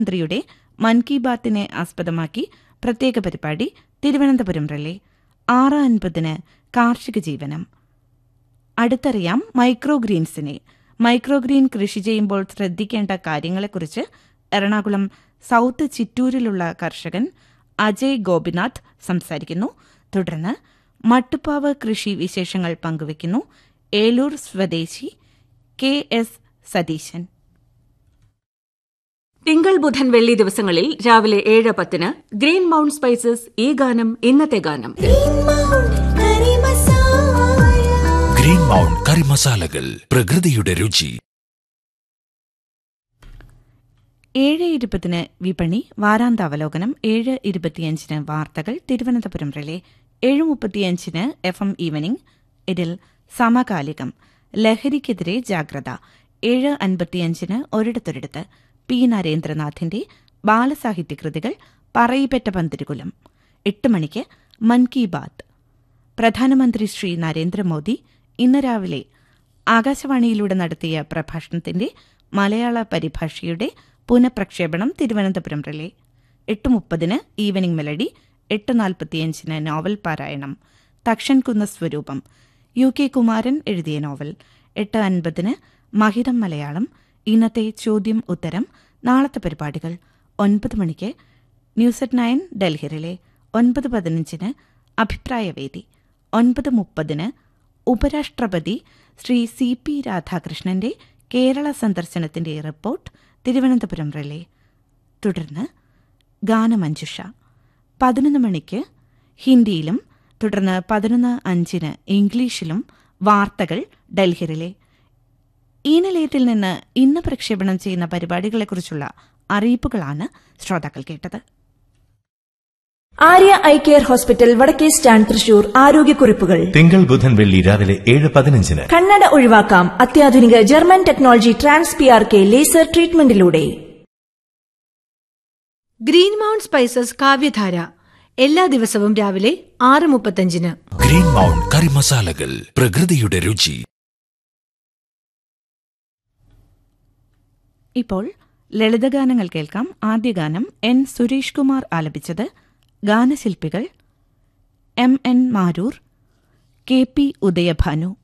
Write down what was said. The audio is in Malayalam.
മന്ത്രിയുടെ മൻ കി ബാത്തിനെ ആസ്പദമാക്കി പ്രത്യേക പരിപാടി തിരുവനന്തപുരം റിലേ ആറ് അൻപതിന് കാർഷിക ജീവനം അടുത്തറിയാം മൈക്രോഗ്രീൻസിനെ മൈക്രോഗ്രീൻ കൃഷി ചെയ്യുമ്പോൾ ശ്രദ്ധിക്കേണ്ട കാര്യങ്ങളെക്കുറിച്ച് എറണാകുളം സൌത്ത് ചിറ്റൂരിലുള്ള കർഷകൻ അജയ് ഗോപിനാഥ് സംസാരിക്കുന്നു തുടർന്ന് മട്ടുപ്പാവ് കൃഷി വിശേഷങ്ങൾ പങ്കുവയ്ക്കുന്നു ഏലൂർ സ്വദേശി കെ എസ് സതീശൻ തിങ്കൾ ബുധൻ വെള്ളി ദിവസങ്ങളിൽ രാവിലെ ഏഴ് പത്തിന് ഗ്രീൻ മൗണ്ട് സ്പൈസസ് ഈ ഗാനം ഇന്നത്തെ ഗാനം ഗ്രീൻ മൗണ്ട് കറി മസാലകൾ പ്രകൃതിയുടെ രുചി ഏഴ് ഇരുപതിന് വിപണി വാരാന്താവലോകനം ഏഴ് ഇരുപത്തിയഞ്ചിന് വാർത്തകൾ തിരുവനന്തപുരം റിലേ ഏഴ് മുപ്പത്തിയഞ്ചിന് എഫ് എം ഈവനിംഗ് ഇതിൽ സമകാലികം ലഹരിക്കെതിരെ ജാഗ്രത ഏഴ് അൻപത്തിയഞ്ചിന് ഒരിടത്തൊരിടത്ത് പി നരേന്ദ്രനാഥിന്റെ ബാലസാഹിത്യ കൃതികൾ പറയിപ്പറ്റ പന്തിരുകുലം എട്ട് മണിക്ക് മൻ കി ബാത്ത് പ്രധാനമന്ത്രി ശ്രീ നരേന്ദ്രമോദി ഇന്ന് രാവിലെ ആകാശവാണിയിലൂടെ നടത്തിയ പ്രഭാഷണത്തിന്റെ മലയാള പരിഭാഷയുടെ പുനഃപ്രക്ഷേപണം തിരുവനന്തപുരം റിലേ എട്ട് മുപ്പതിന് ഈവനിംഗ് മെലഡി എട്ട് നാൽപ്പത്തിയഞ്ചിന് നോവൽ പാരായണം തക്ഷൻ കുന്ന സ്വരൂപം യു കെ കുമാരൻ എഴുതിയ നോവൽ എട്ട് അൻപതിന് മഹിതം മലയാളം ഇന്നത്തെ ചോദ്യം ഉത്തരം നാളത്തെ പരിപാടികൾ ഒൻപത് മണിക്ക് ന്യൂസ് അറ്റ് നയൻ ഡൽഹിയിലെ ഒൻപത് പതിനഞ്ചിന് അഭിപ്രായവേദി ഒൻപത് മുപ്പതിന് ഉപരാഷ്ട്രപതി ശ്രീ സി പി രാധാകൃഷ്ണന്റെ കേരള സന്ദർശനത്തിന്റെ റിപ്പോർട്ട് തിരുവനന്തപുരം റിലേ തുടർന്ന് ഗാനമഞ്ജുഷ പതിനൊന്ന് മണിക്ക് ഹിന്ദിയിലും തുടർന്ന് പതിനൊന്ന് അഞ്ചിന് ഇംഗ്ലീഷിലും വാർത്തകൾ ഡൽഹിയിലെ ഈ നിലയത്തിൽ നിന്ന് ഇന്ന് പ്രക്ഷേപണം ചെയ്യുന്ന പരിപാടികളെക്കുറിച്ചുള്ള അറിയിപ്പുകളാണ് ശ്രോതാക്കൾ കേട്ടത് ആര്യ ഐ കെയർ ഹോസ്പിറ്റൽ വടക്കേ സ്റ്റാൻഡ് തൃശൂർ ആരോഗ്യക്കുറിപ്പുകൾ തിങ്കൾ ബുധൻ വെള്ളി രാവിലെ ഏഴ് പതിനഞ്ചിന് കണ്ണട ഒഴിവാക്കാം അത്യാധുനിക German technology trans P R K laser ട്രീറ്റ്മെന്റിലൂടെ ഗ്രീൻ മൗണ്ട് സ്പൈസസ് കാവ്യധാര എല്ലാ ദിവസവും രാവിലെ ആറ് മുപ്പത്തഞ്ചിന് ഗ്രീൻ മൗണ്ട് കറി മസാലകൾ പ്രകൃതിയുടെ രുചി ഇപ്പോൾ ലളിതഗാനങ്ങൾ കേൾക്കാം ആദ്യ ഗാനം എൻ സുരേഷ് കുമാർ ആലപിച്ചത് ഗാനശില്പികൾ M N Maroor K P Udayabhanu